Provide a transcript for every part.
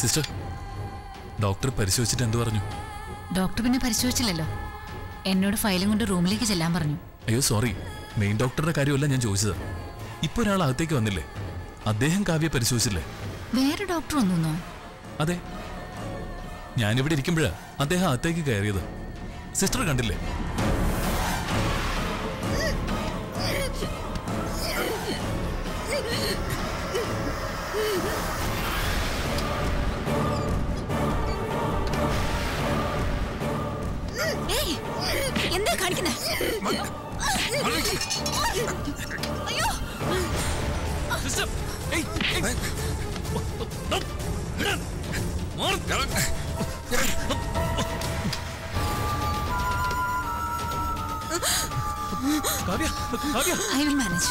Sister doctor പരിശോധിച്ചിട്ട് എന്തു പറഞ്ഞു ഡോക്ടർ പിന്നെ പരിശോധിച്ചില്ലല്ലോ എന്നോട് ഫയലും കൊണ്ട് റൂമിലേക്ക് ചെല്ലാൻ പറഞ്ഞു അയ്യോ സോറി മെയിൻ ഡോക്ടറുടെ കാര്യമല്ല ഞാൻ ചോദിച്ചത് ഇപ്പൊ ഒരാൾ അകത്തേക്ക് വന്നില്ലേ അദ്ദേഹം കാവ്യെ പരിശോധിച്ചില്ലേ വേറെ ഡോക്ടർ ഒന്നുന്നോ അതെ ഞാനിവിടെ ഇരിക്കുമ്പോഴാ അദ്ദേഹം അകത്തേക്ക് കയറിയത് സിസ്റ്റർ കണ്ടില്ലേ ഏയ് എന്താ കാണിക്കുന്നേ അയ്യോ സിസ്റ്റർ ഏയ്, ഏയ്. ഡോ, വിടാൻ. മാറ്. Kavya Kavya I will manage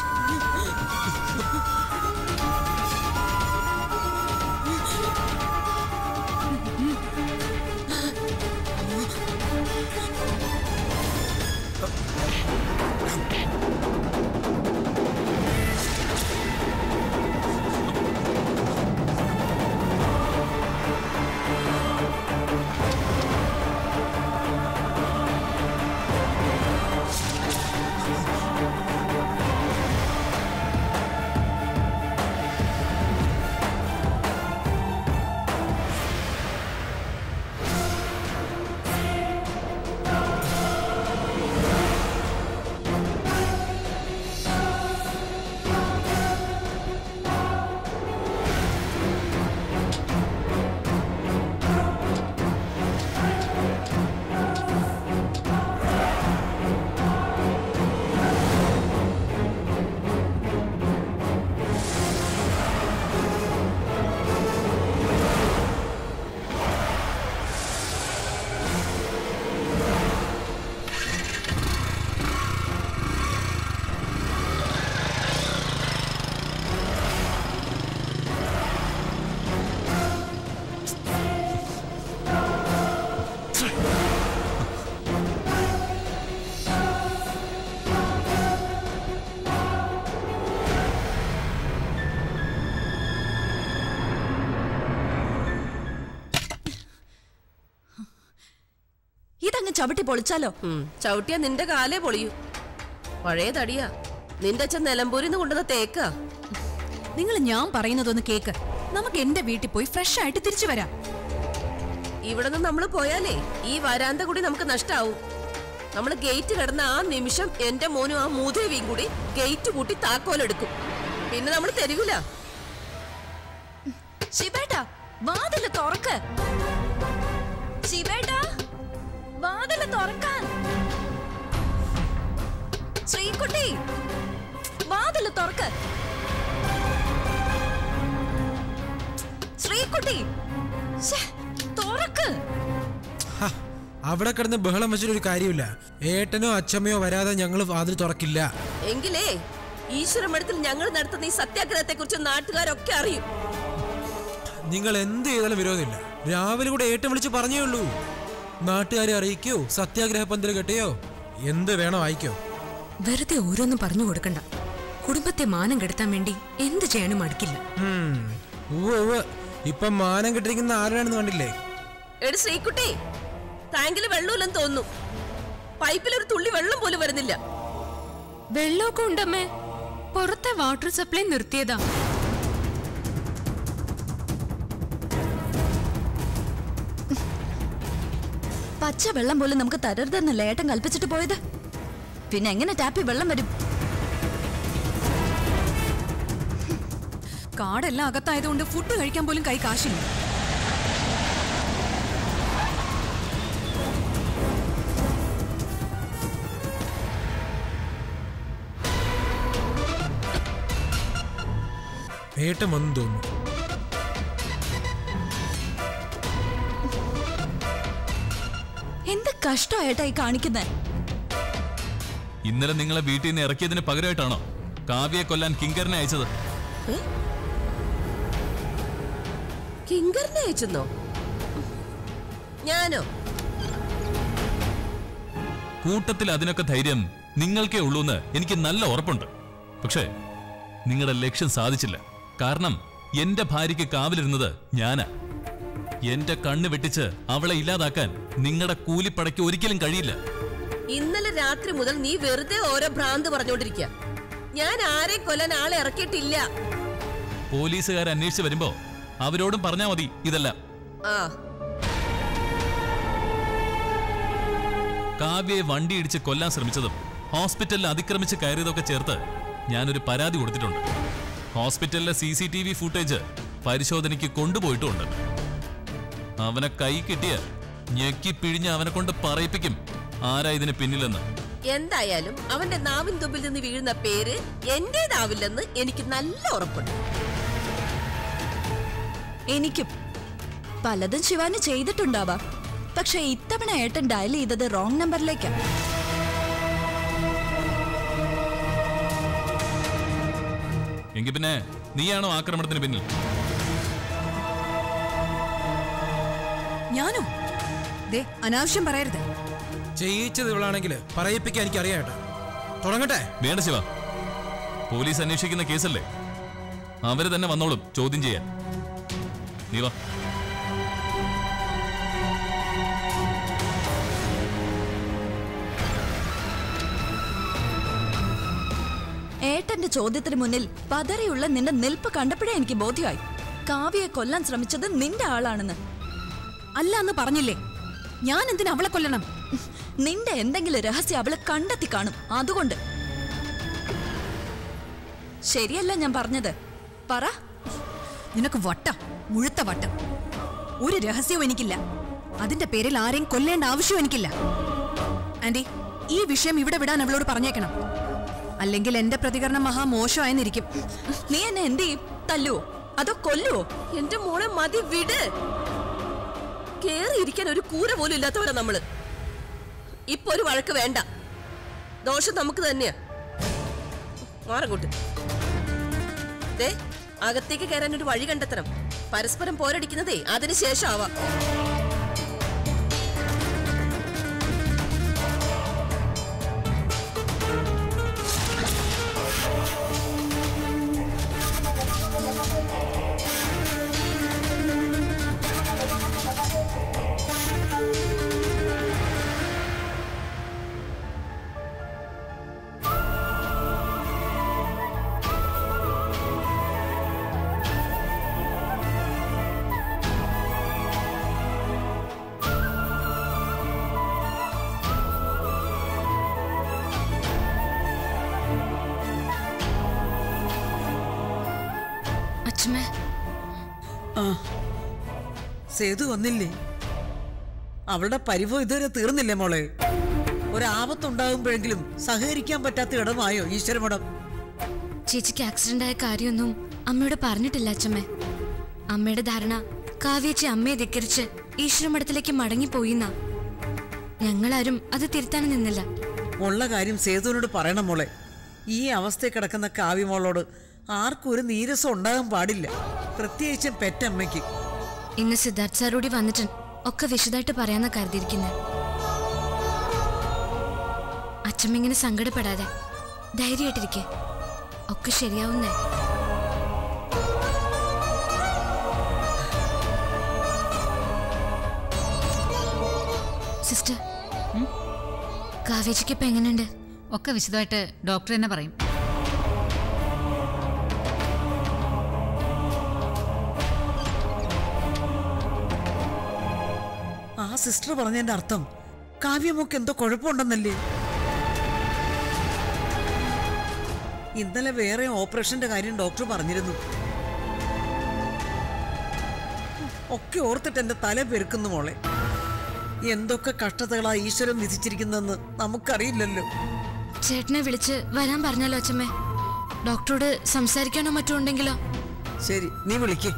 ഇതങ്ങ് ചവിട്ടി പൊളിച്ചാലോ ഉം, ചവിട്ടിയാ നിന്റെ കാലേ പൊളിയൂ പഴയ തടിയാ നിന്റെ അച്ഛൻ നിലമ്പൂരിന്ന് കൊണ്ടുവന്ന തേക്കാ നിങ്ങൾ ഞാൻ പറയുന്നതൊന്ന് കേക്ക് നമുക്ക് എന്റെ വീട്ടിൽ പോയി ഫ്രഷ് ആയിട്ട് തിരിച്ചു വരാം ഇവിടെ നിന്ന് നമ്മൾ പോയാലേ ഈ വരാന്ത കൂടി നമുക്ക് നഷ്ടാവും നമ്മൾ ഗേറ്റ് കിടന്ന ആ നിമിഷം എന്റെ മോനും ആ മൂദേവിയും കൂടി ഗേറ്റ് കൂട്ടി താക്കോലെടുക്കും പിന്നെ നമ്മൾ തരൂല ശിവേട്ടാ വാതില് തുറക്ക് ശിവേട്ടാ വാതില് തുറക്കാൻ ശ്രീകുട്ടി വാതില് തുറക്ക് ശ്രീകുട്ടി ശ്ശേ, തുറക്ക് ഹ, അവിടെ കിടന്ന് ബഹളം വെച്ചിട്ടൊരു കാര്യമില്ല ഏട്ടനോ അച്ഛമ്മയോ വരാതെ ഞങ്ങൾ വാതിൽ തുറക്കില്ല എങ്കിലേ ഈശ്വരമഠത്തിൽ ഞങ്ങൾ നടത്തുന്ന ഈ സത്യാഗ്രഹത്തെ കുറിച്ച് നാട്ടുകാരൊക്കെ അറിയും നിങ്ങൾ എന്ത് ചെയ്താലും വിരോധമില്ല രാവിലെ കൂടെ ഏട്ടൻ വിളിച്ച് പറഞ്ഞേ ഉള്ളൂ നാട്ടുകാരെ അറിയിക്കോ സത്യാഗ്രഹ പന്തൽ കെട്ടിയോ എന്ത് വേണോ അയക്കോ വെറുതെ ഓരോന്നും പറഞ്ഞു കൊടുക്കണ്ട കുടുംബത്തെ മാനം കെടുത്താൻ വേണ്ടി എന്ത് ചെയ്യാനും മടിക്കില്ല ഉം. ഉവ്വ് ഉവ്വ് ഇപ്പം മാനം കെട്ടിരിക്കുന്ന ആരാണെന്ന് കണ്ടില്ലേ എടി ശ്രീകുട്ടി ടാങ്കിൽ വെള്ളമില്ലെന്ന് തോന്നുന്നു പൈപ്പിൽ ഒരു തുള്ളി വെള്ളം പോലും വരുന്നില്ല വെള്ളമൊക്കെ ഉണ്ടമ്മേ പുറത്തെ വാട്ടർ സപ്ലൈ നിർത്തിയതാ പച്ച വെള്ളം പോലും നമുക്ക് തരരുതെന്നല്ലേ ഏട്ടൻ കൽപ്പിച്ചിട്ട് പോയത് പിന്നെ എങ്ങനെ ടാപ്പിൽ വെള്ളം വരും കാടെല്ലാം അകത്തായതുകൊണ്ട് ഫുഡ് കഴിക്കാൻ പോലും കൈ കാശില്ല ഏട്ടൻ വന്നു തോന്നുന്നു എന്ത് കഷ്ടമായിട്ടാ ഈ കാണിക്കുന്നത് ഇന്നലെ നിങ്ങളെ വീട്ടിൽ നിന്ന് ഇറക്കിയതിന് പകരമായിട്ടാണോ കാവ്യയെ കൊല്ലാൻ കിങ്കറിനെ അയച്ചത് കിങ്കറിനെ അയച്ചെന്നോ ഞാനോ കൂട്ടത്തിൽ അതിനൊക്കെ ധൈര്യം നിങ്ങൾക്കേ ഉള്ളൂന്ന് എനിക്ക് നല്ല ഉറപ്പുണ്ട് പക്ഷേ നിങ്ങളുടെ ലക്ഷ്യം സാധിച്ചില്ല കാരണം എന്റെ ഭാര്യയ്ക്ക് കാവലിരുന്നത് ഞാനാ എന്റെ കണ്ണ് വെട്ടിച്ച് അവളെ ഇല്ലാതാക്കാൻ നിങ്ങളുടെ കൂലിപ്പടയ്ക്ക് ഒരിക്കലും കഴിയില്ല ഇന്നലെ രാത്രി മുതൽ നീ വെറുതെ ഓരോ ഭ്രാന്ത് പറഞ്ഞോണ്ടിരിക്കുക ഞാൻ ആരെ കൊല്ലാൻ ആളെ ഇറക്കിയിട്ടില്ല പോലീസുകാർ അന്വേഷിച്ച് വരുമ്പോ അവരോടും പറഞ്ഞാ മതി ഇതെല്ലാം ആ കാവ്യയെ വണ്ടി ഇടിച്ച് കൊല്ലാൻ ശ്രമിച്ചതും ഹോസ്പിറ്റലിൽ അതിക്രമിച്ച് കയറിയതൊക്കെ ചേർത്ത് ഞാനൊരു പരാതി കൊടുത്തിട്ടുണ്ട് ഹോസ്പിറ്റലിലെ C C T V footage പരിശോധനയ്ക്ക് കൊണ്ടുപോയിട്ടുമുണ്ട് അവനെ കൈ കിട്ടിയ ഞെക്കി പിഴിഞ്ഞ് അവനെ കൊണ്ട് പറയിപ്പിക്കും ആരാ ഇതിന് പിന്നിലെന്ന് എന്തായാലും അവന്റെ നാവിൻ തുമ്പിൽ നിന്ന് വീഴുന്ന പേര് എന്റേതാവില്ലെന്ന് എനിക്ക് നല്ല ഉറപ്പുണ്ട് എനിക്കും പലതും ശിവാനി ചെയ്തിട്ടുണ്ടാവാം പക്ഷെ ഇത്തവണ ഏട്ടൻ ഡയൽ ചെയ്തത് റോങ് നമ്പറിലേക്കാ എങ്കിൽ പിന്നെ നീയാണോ ആക്രമണത്തിന് പിന്നിൽ ഞാനോ ദേ അനാവശ്യം പറയരുത് ചെയ്യിച്ചത് ഇവളാണെങ്കിൽ പറയിപ്പിക്കാൻ എനിക്ക് അറിയാം ഏട്ടാ തുടങ്ങട്ടെ വേണ്ട ശിവ പോലീസ് അന്വേഷിക്കുന്ന കേസല്ലേ അവര് തന്നെ വന്നോളും ചോദ്യം ചെയ്യാൻ നീ വാ ഏട്ടന്റെ ചോദ്യത്തിന് മുന്നിൽ പതറിയുള്ള നിന്റെ നിൽപ്പ് കണ്ടപ്പോഴേ എനിക്ക് ബോധ്യമായി കാവ്യയെ കൊല്ലാൻ ശ്രമിച്ചത് നിന്റെ ആളാണെന്ന് അല്ല എന്ന് പറഞ്ഞില്ലേ ഞാൻ എന്തിനാ അവളെ കൊല്ലണം നിന്റെ എന്തെങ്കിലും രഹസ്യം അവള് കണ്ടെത്തി കാണും അതുകൊണ്ട് ശരിയല്ല ഞാൻ പറഞ്ഞത് പറ നിനക്ക് വട്ടം മുഴുത്ത വട്ടം ഒരു രഹസ്യവും എനിക്കില്ല അതിന്റെ പേരിൽ ആരെയും കൊല്ലേണ്ട ആവശ്യവും എനിക്കില്ല ആന്റി ഈ വിഷയം ഇവിടെ വിടാൻ അവളോട് പറഞ്ഞേക്കണം അല്ലെങ്കിൽ എന്റെ പ്രതികരണം മഹാ മോശമായെന്നിരിക്കും നീ എന്നെ എന്ത് ചെയ്യും തല്ലുവോ അതോ കൊല്ലുവോ എന്റെ മോളെ മതി വിട് കേറിയിരിക്കാൻ ഒരു കൂര പോലും ഇല്ലാത്തവരാ നമ്മള് ഇപ്പൊ ഒരു വഴക്ക് വേണ്ട ദോഷം നമുക്ക് തന്നെയാ മാറങ്ങോട്ട് ദേ അകത്തേക്ക് കയറാൻ ഒരു വഴി കണ്ടെത്തണം പരസ്പരം പോരടിക്കുന്നതേ അതിന് ശേഷം ആവാം അച്ഛമ്മേ ആ സേതു വന്നില്ലേ അവളുടെ പരിഭവം ഇതുവരെ തീർന്നില്ലേ മോളെ ഒരാപത്തുണ്ടാകുമ്പോഴെങ്കിലും സഹകരിക്കാൻ പറ്റാത്ത ഇടമായോ ഈശ്വരമഠം ചേച്ചിക്ക് ആക്സിഡന്റ് ആയ കാര്യമൊന്നും അമ്മയോട് പറഞ്ഞിട്ടില്ല അച്ഛമ്മേ അമ്മയുടെ ധാരണ കാവ്യേച്ചി അമ്മയെ ധിക്കരിച്ച് ഈശ്വരമഠത്തിലേക്ക് മടങ്ങിപ്പോയിന്നാ ഞങ്ങളാരും അത് തിരുത്താൻ നിന്നില്ല ഉള്ള കാര്യം സേതുവിനോട് പറയണം മോളെ ഈ അവസ്ഥയിൽ കിടക്കുന്ന കാവ്യമോളോട് ആർക്കും ഒരു നീരസം ഉണ്ടാകാൻ പാടില്ല പ്രത്യേകിച്ചും പെറ്റമ്മയ്ക്ക് ഇന്ന് സിദ്ധാർത്ഥ് സാറൂടി വന്നിട്ട് ഒക്കെ വിശദമായിട്ട് പറയാന്നാ കരുതിയിരിക്കുന്നത് അച്ഛമ്മ ഇങ്ങനെ സങ്കടപ്പെടാതെ ധൈര്യമായിട്ടിരിക്കെ ഒക്കെ ശരിയാവുന്നേ സിസ്റ്റർ കാവേജിക്ക് ഇപ്പൊ എങ്ങനെയുണ്ട് ഒക്കെ വിശദമായിട്ട് ഡോക്ടർ തന്നെ പറയും ആ സിസ്റ്റർ പറഞ്ഞതിന്റെ അർത്ഥം കാവ്യമൊക്കെ എന്തോ കുഴപ്പമുണ്ടെന്നല്ലേ ഇന്നലെ വേറെ ഓപ്പറേഷന്റെ കാര്യം ഡോക്ടർ പറഞ്ഞിരുന്നു ഒക്കെ ഓർത്തിട്ട് എന്റെ തല പെരുക്കുന്നു മോളെ എന്തൊക്കെ കഷ്ടതകളാ ഈശ്വരൻ വിധിച്ചിരിക്കുന്നതെന്ന് നമുക്കറിയില്ലല്ലോ ചേട്ടനെ വിളിച്ച് വരാൻ പറഞ്ഞാലോ അച്ഛമ്മേ ഡോക്ടറോട് സംസാരിക്കാനോ മറ്റോ ഉണ്ടെങ്കിലോ ശരി നീ വിളിക്കേ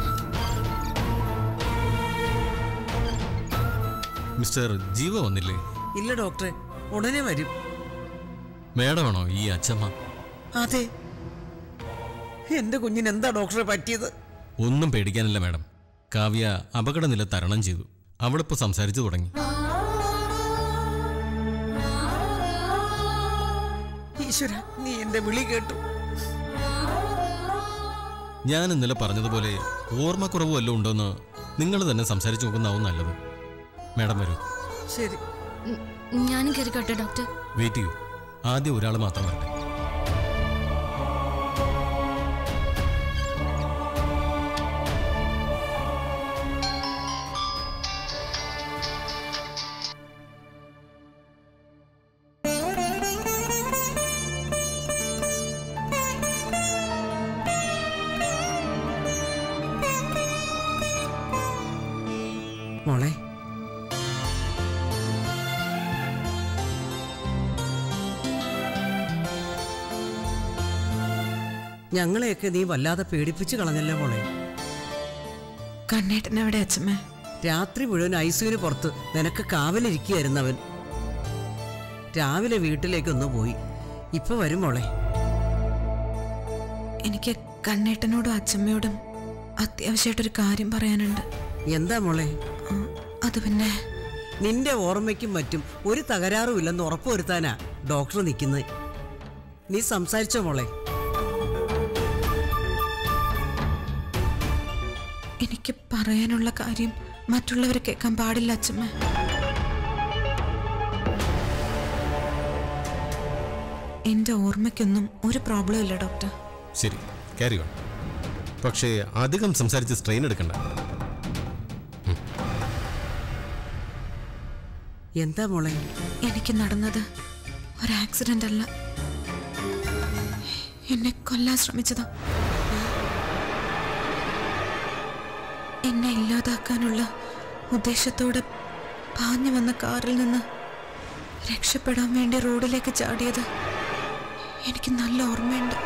മിസ്റ്റർ ജീവ വന്നില്ലേ ഇല്ല ഡോക്ടറെ ഉടനെ വരും മേഡമാണോ ഈ അച്ഛമ്മ അതെ എന്റെ കുഞ്ഞിന് എന്താ ഡോക്ടറെ പറ്റിയത് ഒന്നും പേടിക്കാനില്ല മാഡം കാവ്യ അപകടനില തരണം ചെയ്തു അവളിപ്പോൾ സംസാരിച്ചു തുടങ്ങി ഈശ്വര നീ എന്റെ വിളി കേട്ടു ഞാൻ ഇന്നലെ പറഞ്ഞതുപോലെ ഓർമ്മക്കുറവ് വല്ലതും ഉണ്ടോയെന്ന് നിങ്ങൾ തന്നെ സംസാരിച്ച് നോക്കുന്നതാവും നല്ലത് മാഡം വരൂ ശരി ഉം, ഞാനും കയറിക്കോട്ടെ ഡോക്ടർ വെയിറ്റ് ചെയ്യൂ ആദ്യം ഒരാൾ മാത്രം വരട്ടെ മോളെ ഞങ്ങളെയൊക്കെ നീ വല്ലാതെ പേടിപ്പിച്ച് കളഞ്ഞല്ലേ മോളെ കണ്ണേട്ടൻ എവിടെ അച്ഛമ്മ രാത്രി മുഴുവൻ ഐസുവിന് പുറത്ത് നിനക്ക് കാവലിരിക്കുകയായിരുന്നു അവൻ രാവിലെ വീട്ടിലേക്കൊന്ന് പോയി ഇപ്പൊ വരും മോളെ എനിക്ക് കണ്ണേട്ടനോടും അച്ഛമ്മയോടും അത്യാവശ്യമായിട്ടൊരു കാര്യം പറയാനുണ്ട് എന്താ മോളെ ആ, അത് പിന്നെ നിന്റെ ഓർമ്മയ്ക്കും മറ്റും ഒരു തകരാറുമില്ലെന്ന് ഉറപ്പുവരുത്താനാ ഡോക്ടർ നിൽക്കുന്നത് നീ സംസാരിച്ചോ മോളെ എനിക്ക് പറയാനുള്ള കാര്യം മറ്റുള്ളവർ കേൾക്കാൻ പാടില്ല അച്ഛമ്മ എന്റെ ഓർമ്മയ്ക്കൊന്നും ഒരു പ്രോബ്ലം ഇല്ല ഡോക്ടർ ശരി ക്യാരി ഓൺ പക്ഷേ അധികം സംസാരിച്ച് സ്ട്രെയിൻ എടുക്കണ്ട എന്താ മോളെ എനിക്ക് നടന്നത് ഒരു ആക്സിഡന്റ് അല്ല എന്നെ കൊല്ലാൻ ശ്രമിച്ചതാ എന്നെ ഇല്ലാതാക്കാനുള്ള ഉദ്ദേശത്തോടെ പാഞ്ഞു വന്ന കാറിൽ നിന്ന് രക്ഷപ്പെടാൻ വേണ്ടി റോഡിലേക്ക് ചാടിയത് എനിക്ക് നല്ല ഓർമ്മയുണ്ട്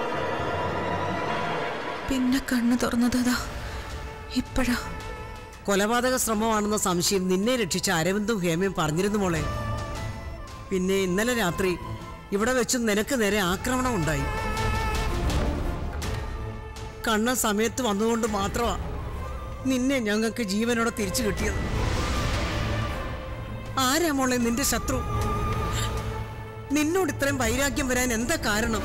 പിന്നെ കണ്ണു തുറന്നതാ ഇപ്പോഴാ കൊലപാതക ശ്രമമാണെന്ന സംശയം നിന്നെ രക്ഷിച്ച അരവിന്ദും ഹേമയും പറഞ്ഞിരുന്നു മോളെ പിന്നെ ഇന്നലെ രാത്രി ഇവിടെ വെച്ചും നിനക്ക് നേരെ ആക്രമണം ഉണ്ടായി കണ്ണ സമയത്ത് വന്നുകൊണ്ട് മാത്രമാ നിന്നെ ഞങ്ങൾക്ക് ജീവനോടെ തിരിച്ചു കിട്ടിയത് ആരാ മോളെ നിന്റെ ശത്രു നിന്നോട് ഇത്രയും വൈരാഗ്യം വരാൻ എന്താ കാരണം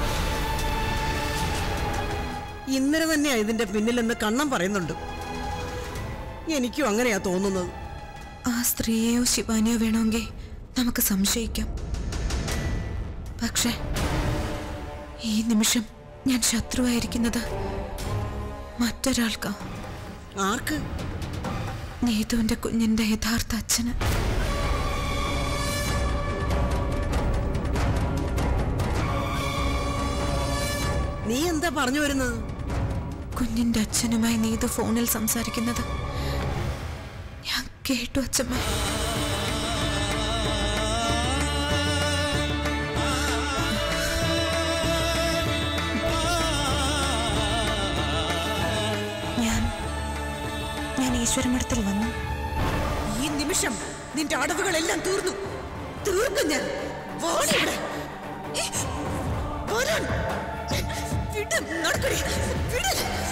ഇന്നലെ തന്നെയാ ഇതിന്റെ പിന്നിലെന്ന് കണ്ണം പറയുന്നുണ്ട് എനിക്കും അങ്ങനെയാ തോന്നുന്നത് ആ സ്ത്രീയെയോ ശിവാനിയോ വേണമെങ്കിൽ നമുക്ക് സംശയിക്കാം പക്ഷേ ഈ നിമിഷം ഞാൻ ശത്രുവായിരിക്കുന്നത് മറ്റൊരാൾക്കാ ആർക്ക് നീതുവിന്റെ കുഞ്ഞിന്റെ യഥാർത്ഥ അച്ഛന് നീ എന്താ പറഞ്ഞു വരുന്നത് കുഞ്ഞിന്റെ അച്ഛനുമായി നീതു ഫോണിൽ സംസാരിക്കുന്നത് ഞാൻ കേട്ടു അച്ഛമ്മ ഞാൻ ഞാൻ ഈശ്വരമഠത്തിൽ വന്നു ഈ നിമിഷം നിന്റെ അടവുകളെല്ലാം തീർന്നു തീർന്നു ഞാൻ വാണിവിടെ ഏ, വരാൻ. വിട്, നടക്കടി. വിട്.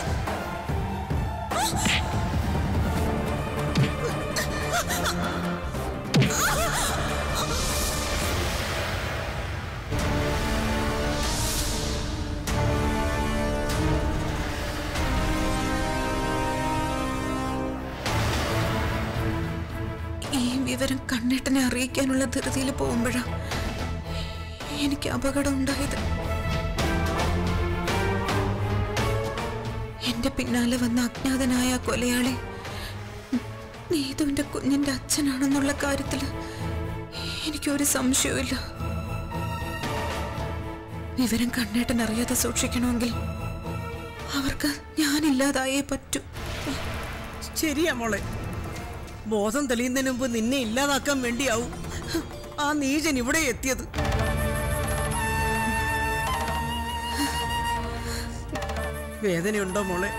ഈ വിവരം കണ്ണേട്ടനെ അറിയിക്കാനുള്ള ധൃതിയിൽ പോകുമ്പോഴാ എനിക്ക് അപകടം ഉണ്ടായത് എന്റെ പിന്നാലെ വന്ന അജ്ഞാതനായ ആ കൊലയാളി നീതുവിന്റെ കുഞ്ഞിന്റെ അച്ഛനാണെന്നുള്ള കാര്യത്തിൽ എനിക്കൊരു സംശയവുമില്ല വിവരം കണ്ണേട്ടൻ അറിയാതെ സൂക്ഷിക്കണമെങ്കിൽ അവർക്ക് ഞാനില്ലാതായേ പറ്റൂ ശരിയാ മോളെ ബോധം തെളിയുന്നതിന് മുമ്പ് നിന്നെ ഇല്ലാതാക്കാൻ വേണ്ടിയാവും ആ നീചൻ ഇവിടെ എത്തിയത് വേദനയുണ്ടോ മോളെ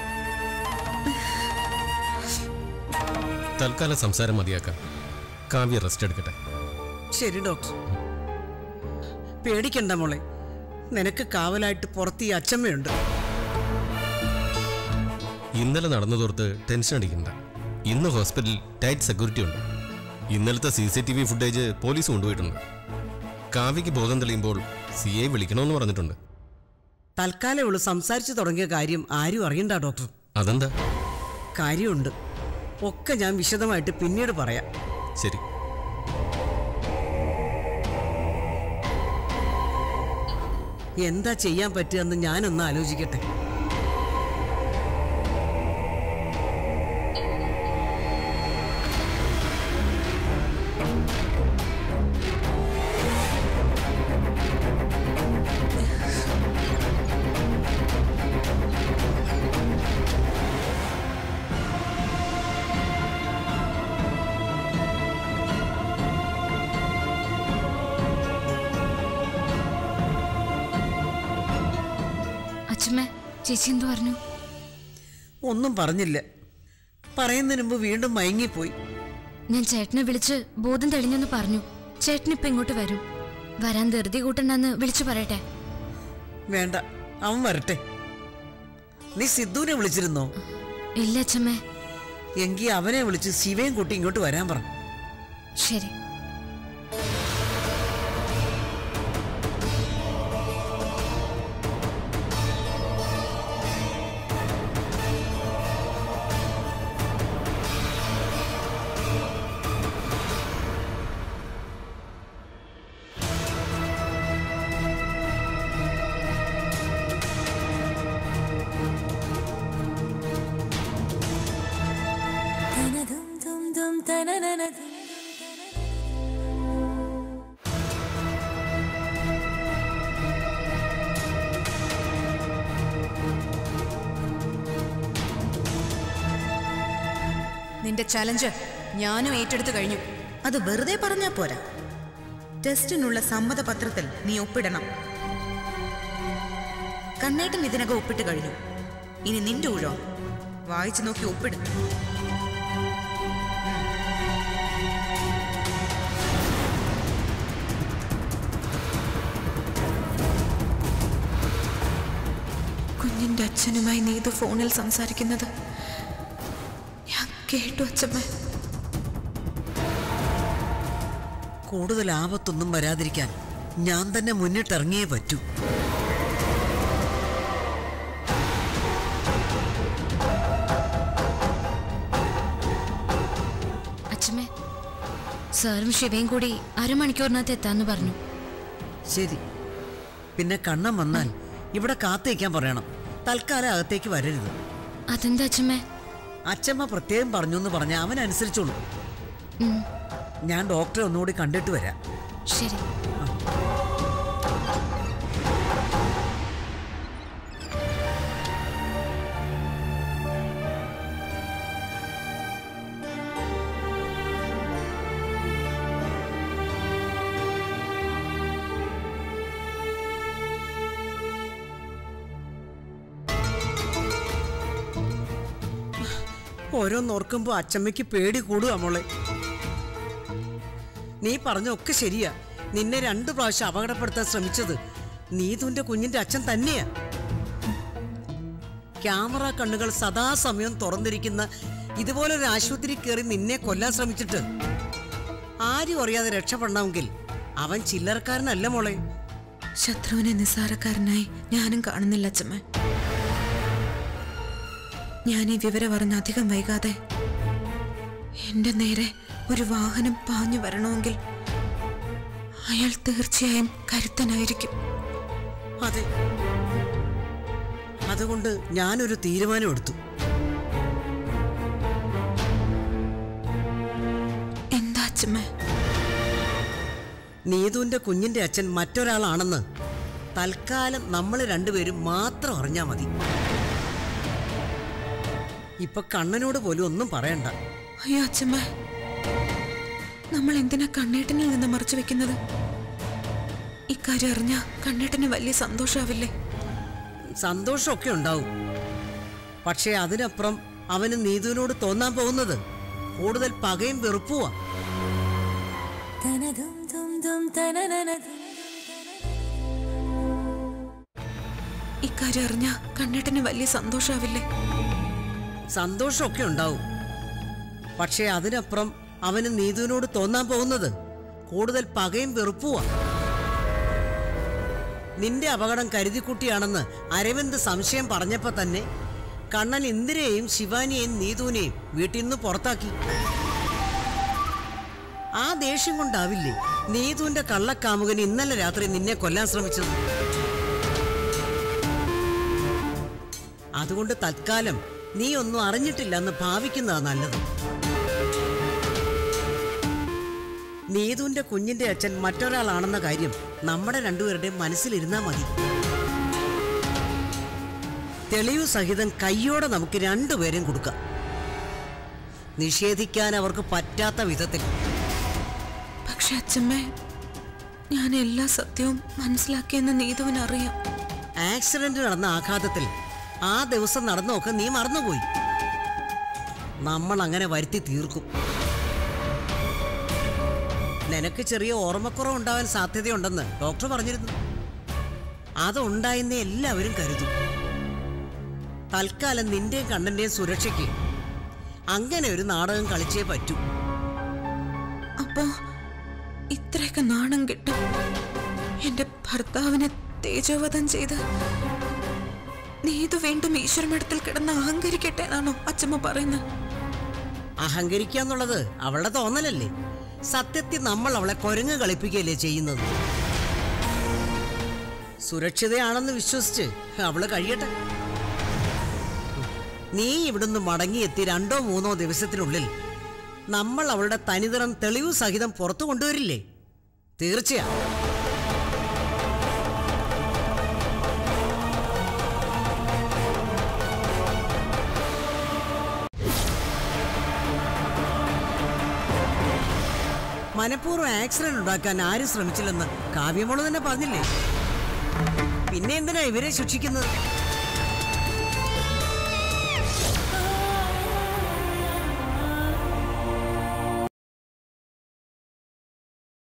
തൽക്കാലം സംസാരം മതിയാക്കാം കാവ്യ റെസ്റ്റ് എടുക്കട്ടെ ശരി ഡോക്ടർ പേടിക്കണ്ട മോളെ നിനക്ക് കാവലായിട്ട് പുറത്ത് ഈ അച്ചമ്മയുണ്ട് ഇന്നലെ നടന്നതോർത്ത് ടെൻഷൻ അടിക്കണ്ട ഇന്ന് ഹോസ്പിറ്റലിൽ ടൈറ്റ് സെക്യൂരിറ്റി ഉണ്ട് ഇന്നലത്തെ C C T V footage police കൊണ്ടുപോയിട്ടുണ്ട് കാവ്യയ്ക്ക് ബോധം തെളിയുമ്പോൾ സി ഐ വിളിക്കണമെന്ന് പറഞ്ഞിട്ടുണ്ട് തൽക്കാലം ഇവള് സംസാരിച്ചു തുടങ്ങിയ കാര്യം ആരും അറിയണ്ട ഡോക്ടർ അതെന്താ കാര്യമുണ്ട് ഒക്കെ ഞാൻ വിശദമായിട്ട് പിന്നീട് പറയാം ശരി എന്താ ചെയ്യാൻ പറ്റുകയെന്ന് ഞാനൊന്ന് ആലോചിക്കട്ടെ അച്ഛമ്മേ ചേച്ചി എന്തു പറഞ്ഞു ഒന്നും പറഞ്ഞില്ല പറയുന്നതിന് മുമ്പ് വീണ്ടും മയങ്ങിപ്പോയി ഞാൻ ചേട്ടനെ വിളിച്ച് ബോധം തെളിഞ്ഞെന്ന് പറഞ്ഞു ചേട്ടൻ ഇപ്പൊ ഇങ്ങോട്ട് വരും വരാൻ ധൃതി കൂട്ടണ്ടെന്ന് വിളിച്ചു പറയട്ടെ വേണ്ട അവൻ വരട്ടെ നീ സിദ്ധുവിനെ വിളിച്ചിരുന്നോ ഇല്ല അച്ഛമ്മേ എങ്കി അവനെ വിളിച്ച് ശിവയും കുട്ടി ഇങ്ങോട്ട് വരാൻ പറ ശരി നിന്റെ ചലഞ്ച് ഞാനും ഏറ്റെടുത്തു കഴിഞ്ഞു അത് വെറുതെ പറഞ്ഞാ പോരാ ടെസ്റ്റിനുള്ള സമ്മതപത്രത്തിൽ നീ ഒപ്പിടണം കണ്ണേട്ടൻ ഇതിനകം ഒപ്പിട്ട് കഴിഞ്ഞു ഇനി നിന്റെ ഊഴോ വായിച്ചു നോക്കി ഒപ്പിടും കുഞ്ഞിന്റെ അച്ഛനുമായി നീതു ഫോണിൽ സംസാരിക്കുന്നത് ഞാൻ കേട്ടു അച്ഛമ്മ കൂടുതൽ ആപത്തൊന്നും വരാതിരിക്കാൻ ഞാൻ തന്നെ മുന്നിട്ടിറങ്ങിയേ പറ്റൂ അച്ഛമ്മേ സാറും ശിവയും കൂടി അരമണിക്കൂറിനകത്ത് എത്താന്ന് പറഞ്ഞു ശരി പിന്നെ കണ്ണം വന്നാൽ ഇവിടെ കാത്തേക്കാൻ പറയണം തൽക്കാലം അകത്തേക്ക് വരരുത് അതെന്താ അച്ഛമ്മേ അച്ഛമ്മ പ്രത്യേകം പറഞ്ഞു എന്ന് പറഞ്ഞ അവൻ അനുസരിച്ചോളൂ ഉം, ഞാൻ ഡോക്ടറെ ഒന്നുകൂടി കണ്ടിട്ട് വരാം ശരി ഓരോന്നോർക്കുമ്പോ അച്ചമ്മയ്ക്ക് പേടി കൂടുക മോളെ നീ പറഞ്ഞൊക്കെ ശരിയാ നിന്നെ രണ്ടു പ്രാവശ്യം അപകടപ്പെടുത്താൻ ശ്രമിച്ചത് നീതുവിന്റെ കുഞ്ഞിന്റെ അച്ഛൻ തന്നെയാ ക്യാമറ കണ്ണുകൾ സദാസമയം തുറന്നിരിക്കുന്ന ഇതുപോലൊരു ആശുപത്രി കയറി നിന്നെ കൊല്ലാൻ ശ്രമിച്ചിട്ട് ആരും അറിയാതെ രക്ഷപ്പെടണമെങ്കിൽ അവൻ ചില്ലറക്കാരനല്ല മോളെ ശത്രുവിനെ നിസ്സാരക്കാരനായി ഞാനും കാണുന്നില്ല അച്ഛമ്മ ഞാൻ ഈ വിവരം അറിഞ്ഞ് അധികം വൈകാതെ എന്റെ നേരെ ഒരു വാഹനം പാഞ്ഞു വരണമെങ്കിൽ അയാൾ തീർച്ചയായും കരുത്തനായിരിക്കും അതെ അതുകൊണ്ട് ഞാനൊരു തീരുമാനം എടുത്തു എന്താ അച്ഛമ്മ നീതുവിന്റെ കുഞ്ഞിന്റെ അച്ഛൻ മറ്റൊരാളാണെന്ന് തൽക്കാലം നമ്മൾ രണ്ടുപേരും മാത്രം അറിഞ്ഞാ മതി ഇപ്പൊ കണ്ണനോട് പോലും ഒന്നും പറയണ്ട അയ്യോ അച്ഛമ്മ നമ്മൾ എന്തിനാ കണ്ണേട്ടനിൽ നിന്ന് മറച്ചു വെക്കുന്നത് ഇക്കാര്യം അറിഞ്ഞ കണ്ണേട്ടന് വലിയ സന്തോഷാവില്ലേ സന്തോഷമൊക്കെ ഉണ്ടാവും പക്ഷേ അതിനപ്പുറം അവന് നീതുവിനോട് തോന്നാൻ പോകുന്നത് കൂടുതൽ പകയും വെറുപ്പുവാ ഇക്കാര്യം അറിഞ്ഞ കണ്ണേട്ടന് വലിയ സന്തോഷാവില്ലേ സന്തോഷമൊക്കെ ഉണ്ടാവും പക്ഷേ അതിനപ്പുറം അവന് നീതുവിനോട് തോന്നാൻ പോകുന്നത് കൂടുതൽ പകയും വെറുപ്പുവാ നിന്റെ അപകടം കരുതിക്കുട്ടിയാണെന്ന് അരവിന്ദ് സംശയം പറഞ്ഞപ്പോ തന്നെ കണ്ണൻ ഇന്ദിരയെയും ശിവാനിയെയും നീതുവിനെയും വീട്ടിൽ നിന്ന് പുറത്താക്കി ആ ദേഷ്യം കൊണ്ടാവില്ലേ നീതുവിന്റെ കള്ളക്കാമുകൻ ഇന്നലെ രാത്രി നിന്നെ കൊല്ലാൻ ശ്രമിച്ചത് അതുകൊണ്ട് തൽക്കാലം നീ ഒന്നും അറിഞ്ഞിട്ടില്ലെന്ന് ഭാവിക്കുന്നതാ നല്ലത് നീതുവിന്റെ കുഞ്ഞിന്റെ അച്ഛൻ മറ്റൊരാളാണെന്ന കാര്യം നമ്മുടെ രണ്ടുപേരുടെയും മനസ്സിലിരുന്നാ മതി തെളിവ് സഹിതം കയ്യോടെ നമുക്ക് രണ്ടുപേരും കൊടുക്കാം നിഷേധിക്കാൻ അവർക്ക് പറ്റാത്ത വിധത്തിൽ പക്ഷെ അച്ഛമ്മേ ഞാൻ എല്ലാ സത്യവും മനസ്സിലാക്കിയെന്ന് നീതുവിനറിയാം ആക്സിഡന്റ് നടന്ന ആഘാതത്തിൽ ആ ദിവസം നടന്നൊക്കെ നീ മറന്നുപോയി നമ്മൾ അങ്ങനെ വരുത്തി തീർക്കും നിനക്ക് ചെറിയ ഓർമ്മക്കുറവ് ഉണ്ടാവാൻ സാധ്യതയുണ്ടെന്ന് ഡോക്ടർ പറഞ്ഞിരുന്നു അതുണ്ടായെന്ന് എല്ലാവരും കരുതും തൽക്കാലം നിന്റെയും കണ്ണന്റെയും സുരക്ഷയ്ക്ക് അങ്ങനെ ഒരു നാടകം കളിച്ചേ പറ്റൂ അപ്പോ ഇത്രയൊക്കെ നാണം കിട്ടും എന്റെ ഭർത്താവിനെ തേജോവധം ചെയ്ത് നീതു വീണ്ടും ഈശ്വരമഠത്തിൽ കിടന്ന് അഹങ്കരിക്കട്ടെ എന്നാണോ അച്ഛമ്മ പറയുന്നത് അഹങ്കരിക്കാന്നുള്ളത് അവളുടെ തോന്നലല്ലേ സത്യത്തിൽ നമ്മൾ അവളെ കൊരങ്ങ് കളിപ്പിക്കുകയല്ലേ ചെയ്യുന്നത് സുരക്ഷിതയാണെന്ന് വിശ്വസിച്ച് അവള് കഴിയട്ടെ നീ ഇവിടുന്ന് മടങ്ങിയെത്തി രണ്ടോ മൂന്നോ ദിവസത്തിനുള്ളിൽ നമ്മൾ അവളുടെ തനിതരം തെളിവ് സഹിതം പുറത്തു കൊണ്ടുവരില്ലേ തീർച്ചയാ മനഃപൂർവ്വം ആക്സിഡന്റ് ഉണ്ടാക്കാൻ ആരും ശ്രമിച്ചില്ലെന്ന് കാവ്യമോള് തന്നെ പറഞ്ഞില്ലേ പിന്നെ എന്തിനാ ഇവരെ ശിക്ഷിക്കുന്നത്